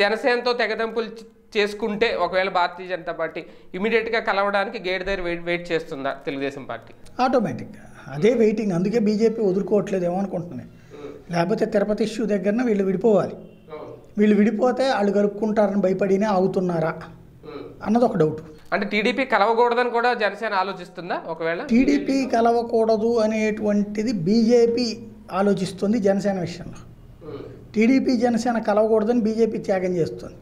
జనసేనతో తెగదెంపులు చ- చేసుకుంటే ఒకవేళ భారతీయ జనతా పార్టీ ఇమీడియట్గా కలవడానికి గేట్ దగ్గర వెయిట్ వెయిట్ చేస్తుందా తెలుగుదేశం పార్టీ ఆటోమేటిక్గా అదే వెయిటింగ్ అందుకే బీజేపీ వదులుకోవట్లేదేమో అనుకుంటున్నాను లేకపోతే తిరుపతి ఇష్యూ దగ్గరన వీళ్ళు విడిపోవాలి వీళ్ళు విడిపోతే వాళ్ళు కలుపుకుంటారని భయపడినే ఆగుతున్నారా అన్నది ఒక డౌట్ అంటే టీడీపీ కలవకూడదని కూడా జనసేన ఆలోచిస్తుందా ఒకవేళ టీడీపీ కలవకూడదు అనేటువంటిది బీజేపీ ఆలోచిస్తుంది జనసేన విషయంలో టీడీపీ జనసేన కలవకూడదని బీజేపీ త్యాగం చేస్తుంది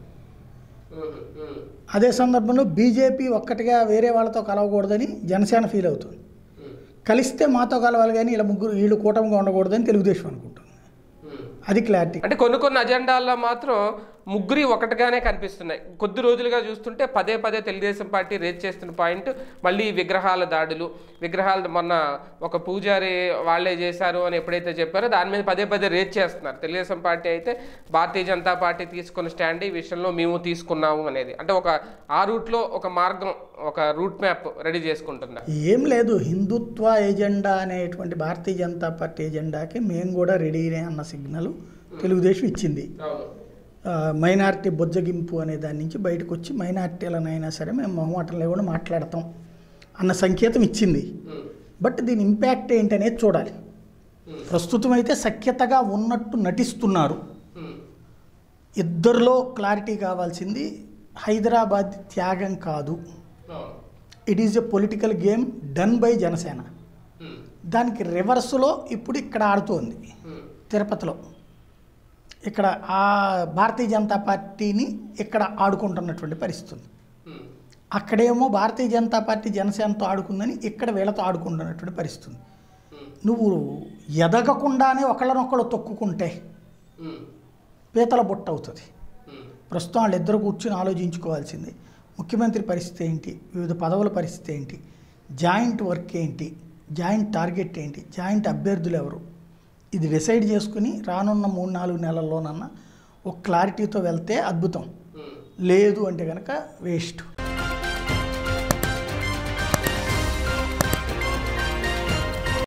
అదే సందర్భంలో బీజేపీ ఒక్కటిగా వేరే వాళ్ళతో కలవకూడదని జనసేన ఫీల్ అవుతుంది కలిస్తే మాతో కలవాలి కానీ ఇలా ముగ్గురు వీళ్ళు కూటమిగా ఉండకూడదని తెలుగుదేశం అనుకుంటుంది అది క్లారిటీ అంటే కొన్ని కొన్ని అజెండాల్లో మాత్రం ముగ్గురి ఒకటిగానే కనిపిస్తున్నాయి కొద్ది రోజులుగా చూస్తుంటే పదే పదే తెలుగుదేశం పార్టీ రేజ్ చేస్తున్న పాయింట్ మళ్ళీ విగ్రహాల దాడులు విగ్రహాలు మొన్న ఒక పూజారి వాళ్ళే చేశారు అని ఎప్పుడైతే చెప్పారో దాని మీద పదే పదే రేజ్ చేస్తున్నారు తెలుగుదేశం పార్టీ అయితే భారతీయ జనతా పార్టీ తీసుకున్న స్టాండ్ ఈ విషయంలో మేము తీసుకున్నాము అనేది అంటే ఒక ఆ రూట్లో ఒక మార్గం ఒక రూట్ మ్యాప్ రెడీ చేసుకుంటున్నారు ఏం లేదు హిందుత్వ ఎజెండా అనేటువంటి భారతీయ జనతా పార్టీ ఎజెండాకి మేము కూడా రెడీనే అన్న సిగ్నల్ తెలుగుదేశం ఇచ్చింది ఆ, మైనారిటీ బొజ్జగింపు అనే దాని నుంచి బయటకు వచ్చి మైనారిటీలనైనా సరే మేము మొహమాటం లేకుండా మాట్లాడతాం అన్న సంకేతం ఇచ్చింది బట్ దీని ఇంపాక్ట్ ఏంటనేది చూడాలి ప్రస్తుతం అయితే సఖ్యతగా ఉన్నట్టు నటిస్తున్నారు ఇద్దరిలో క్లారిటీ కావాల్సింది హైదరాబాద్ త్యాగం కాదు it is a political game done by Janasena దానికి రివర్స్లో ఇప్పుడు ఇక్కడ ఆడుతోంది తిరుపతిలో ఇక్కడ ఆ భారతీయ జనతా పార్టీని ఇక్కడ ఆడుకుంటున్నటువంటి పరిస్థితి ఉంది అక్కడేమో భారతీయ జనతా పార్టీ జనసేనతో ఆడుకుందని ఇక్కడ వీళ్ళతో ఆడుకుంటున్నటువంటి పరిస్థితి ఉంది నువ్వు ఎదగకుండానే ఒకళ్ళనొక్కళ్ళు తొక్కుకుంటే పీతల బుట్ట అవుతుంది ప్రస్తుతం వాళ్ళిద్దరు కూర్చుని ఆలోచించుకోవాల్సింది ముఖ్యమంత్రి పరిస్థితి ఏంటి వివిధ పదవుల పరిస్థితి ఏంటి జాయింట్ వర్క్ ఏంటి జాయింట్ టార్గెట్ ఏంటి జాయింట్ అభ్యర్థులు ఎవరు ఇది డిసైడ్ చేసుకుని రానున్న మూడు నాలుగు నెలల్లోనన్నా ఒక క్లారిటీతో వెళ్తే అద్భుతం లేదు అంటే కనుక వేస్ట్